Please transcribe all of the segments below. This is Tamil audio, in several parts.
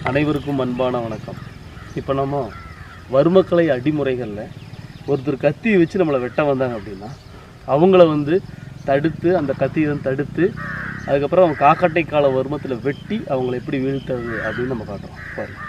அனைவருக்கும் அன்பான வணக்கம் இப்போ நம்ம வர்மக்கலை அடிமுறைகளில் ஒருத்தர் கத்தியை வச்சு நம்மளை வெட்ட வந்தாங்க அப்படின்னா அவங்கள வந்து தடுத்து அந்த கத்தியை வந்து தடுத்து அதுக்கப்புறம் அவங்க காக்கட்டை கால வர்மத்தில் வெட்டி அவங்கள எப்படி வீழ்த்துறது அப்படின்னு நம்ம காட்டுறோம் பாருங்க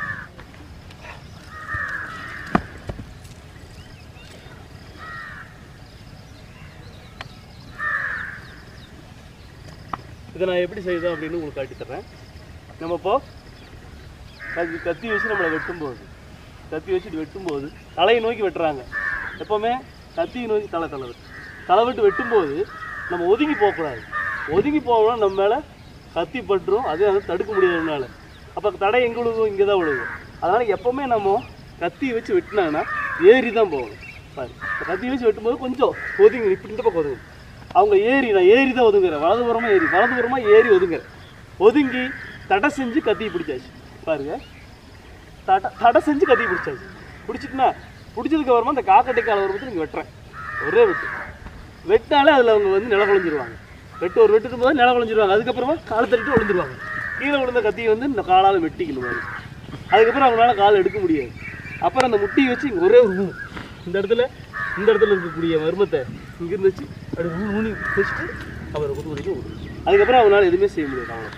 இதை நான் எப்படி செய்தோம் அப்படின்னு உங்களுக்கு காட்டித் தர்றேன் நம்ம இப்போ கத்தி கத்தி வச்சு நம்மளை வெட்டும்போது கத்தி வச்சுட்டு வெட்டும்போது தலையை நோக்கி வெட்டுறாங்க எப்போவுமே கத்தியை நோக்கி தலை தலை வெட்டு தலை விட்டு வெட்டும்போது நம்ம ஒதுங்கி போகக்கூடாது ஒதுங்கி போகணும்னா நம்ம மேலே கத்தி பட்டுரும் அதே வந்து தடுக்க முடியாததுனால அப்போ தடை எங்கே விழுகும் இங்கே தான் விழுகும் அதனால் எப்போவுமே நம்ம கத்தியை வச்சு வெட்டினாங்கன்னா ஏறி தான் போகணும் பாரு இப்ப கத்தியை வச்சு வெட்டும்போது கொஞ்சம் ஒதுங்கி இப்படி இந்த பக்கம் ஒதுங்கும் அவங்க ஏறி நான் ஏறி தான் ஒதுங்குறேன் வலதுபுறமாக ஏறி வலதுபுறமாக ஏறி ஒதுங்குறேன் ஒதுங்கி தடை செஞ்சு கத்தியை பிடிச்சாச்சு பாருங்க தடை தடை செஞ்சு கத்தியை பிடிச்சாச்சு பிடிச்சிட்டுனா பிடிச்சதுக்கு அப்புறமா இந்த காக்கட்டை கால வரும்போது இங்கே வெட்டுறேன் ஒரே வெட்டு வெட்டினாலே அதில் அவங்க வந்து நில குழஞ்சிருவாங்க வெட்டு ஒரு வெட்டுக்கும் போது நில குழஞ்சிருவாங்க அதுக்கப்புறமா காலை தட்டிட்டு விழுந்துருவாங்க கீழே விழுந்த கத்தியை வந்து இந்த காலால் வெட்டிக்கணும் மாதிரி அதுக்கப்புறம் அவங்களால கால் எடுக்க முடியாது அப்புறம் அந்த முட்டியை வச்சு இங்கே ஒரே ஒரு ஊன் இந்த இடத்துல இந்த இடத்துல இருக்கக்கூடிய மர்மத்தை இங்கிருந்து வச்சு அப்படி ஊ ஊனி வச்சுட்டு அவரை குத்து குதிக்க விடுது அதுக்கப்புறம் அவங்களால எதுவுமே செய்ய முடியாது அவ்வளோ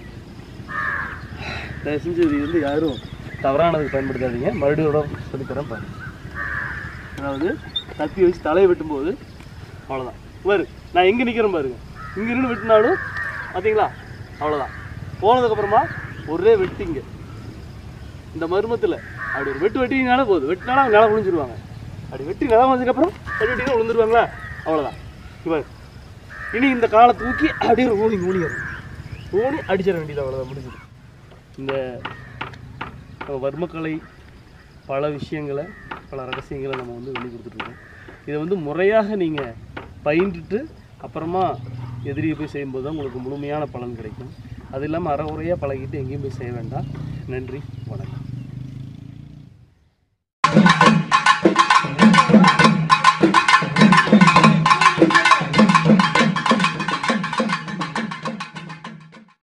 தயவு செஞ்சு இது வந்து யாரும் தவறானதுக்கு பயன்படுத்தாதீங்க மறுபடியும் சொல்லித்தரேன் பாருங்க அதாவது கத்தி வச்சு தலையை வெட்டும்போது அவ்வளோதான் பாரு நான் எங்கே நிற்கிறேன் பாருங்க இங்கே நின்று வெட்டினாலும் பார்த்தீங்களா அவ்வளோதான் போனதுக்கப்புறமா ஒரே வெட்டிங்க இந்த மர்மத்தில் அப்படி ஒரு வெட்டு வெட்டினாலே போதும் வெட்டினாலும் அவங்க நிலம் விழுந்துருவாங்க அப்படி வெட்டி நிலம் வந்ததுக்கப்புறம் வெட்டி வெட்டினா விழுந்துருவாங்களா அவ்வளோதான் இவர் இனி இந்த காலை தூக்கி அப்படியே ஒரு ஊனி ஊனி வரும் ஊனி அடிச்சிட வேண்டியது அவ்வளோதான் முடிஞ்சது இந்த நம்ம வர்மக்கலை பல விஷயங்களை பல ரகசியங்களை நம்ம வந்து வெளி கொடுத்துட்ருக்கோம் இதை வந்து முறையாக நீங்கள் பயின்றுட்டு அப்புறமா எதிரியை போய் செய்யும்போது தான் உங்களுக்கு முழுமையான பலன் கிடைக்கும் அது இல்லாமல் அறகுறையாக பழகிட்டு எங்கேயும் போய் செய்ய வேண்டாம் நன்றி வணக்கம்